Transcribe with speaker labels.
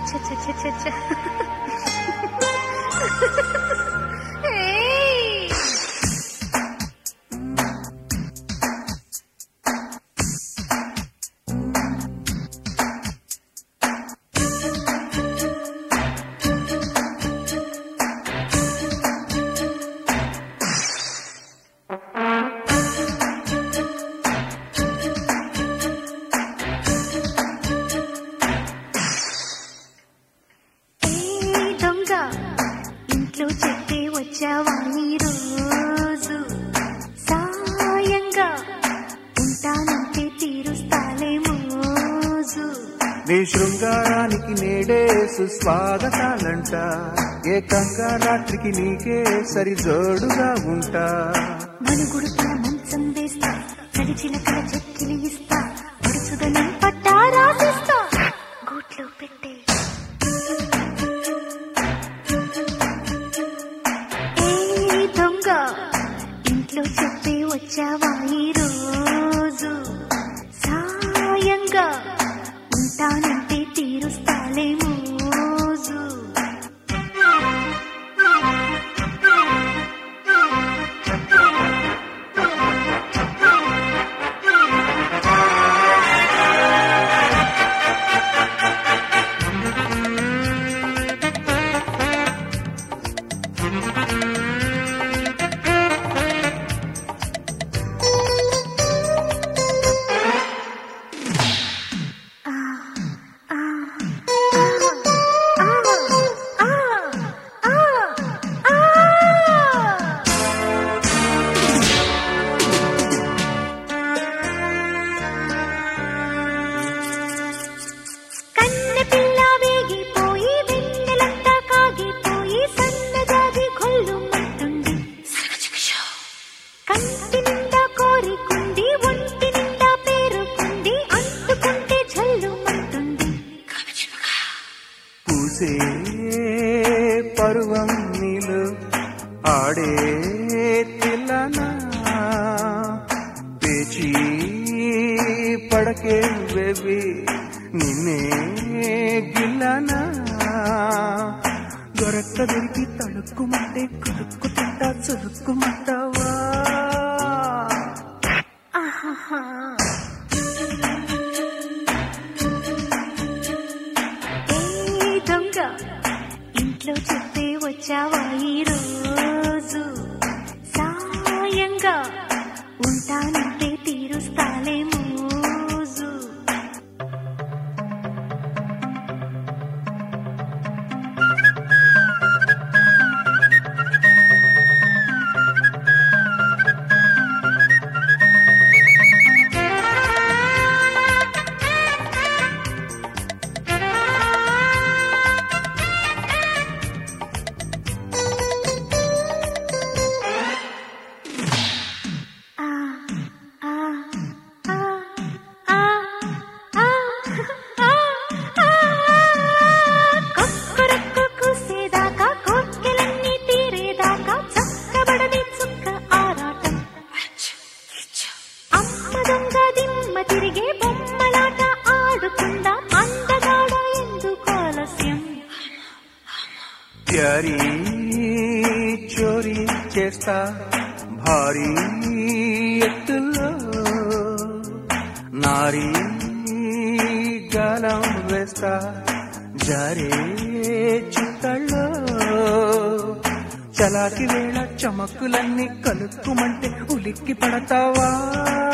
Speaker 1: ఛ, ఛ, ఛ, ఛ, ఛ. ఏయ్! ఏ దొంగ ఇంట్లో చెప్పి వచ్చావా ఈ రోజు సాయంగా ఉంటానంటే తీరుస్తాలే మోజు
Speaker 2: నీ శృంగారానికి నేడే సుస్వాగతాలంట ఏకంగా రాత్రికి నీకే సరిజోడుగా ఉంటా
Speaker 1: మనుగుడుతున్న మంచం వేస్తా చలిచిలకల చెక్కిలి ఇస్తా పడుచుదనం పట్టా రాసిస్తా గూట్లో పెట్టే ఏ దొంగ ఇంట్లో చెప్పి వచ్చావా ఈ రోజు సాయంగా ఉంటానంటే తీరుస్తాలే మోజు కన్నె పిల్ల వేగిపోయి వెన్నెలంతా కాగిపోయి సన్నజాజి కొల్లుమంటుంది కంటి నిండా కోరికుంది ఒంటి నిండా పేరుకుంది అంటుకుంటే జల్లుమంటుంది
Speaker 2: పూసే పరువం నీలు ఆడే తిల్లనా పేచి పడకే బేబీ నిన్నే గిల్లనా దొరక్క దొరికి తడుక్కుమంటే కులుక్కు తింటా చురుక్కుమంటావా
Speaker 1: ఆహాహా ఏ దొంగ ఇంట్లో చెప్పే వచ్చావా ఈ రోజు సాయంగా ఉంటానంటే తీరుస్తాలే మోజు ఆ ఆ ఆ ఆ ఆ ఆ కొక్కరొక్క కూసేదాకా కోర్కెలన్నీ తీరేదాకా చక్కబడని చుక్క ఆరాటం అమ్మ దొంగ దిమ్మ తిరిగే బొమ్మలాట ఆడుకుందా అందగాడ ఎందుకు ఆలస్యం
Speaker 2: ప్యారీ చోరీ చేస్తా భారీ ఎత్తుల్లో నారీ గాలం వేస్తా జారే చిత్తల్లో చలాకి వేళ చమక్కులన్నీ కలుక్కుమంటే ఉలిక్కి పడతావా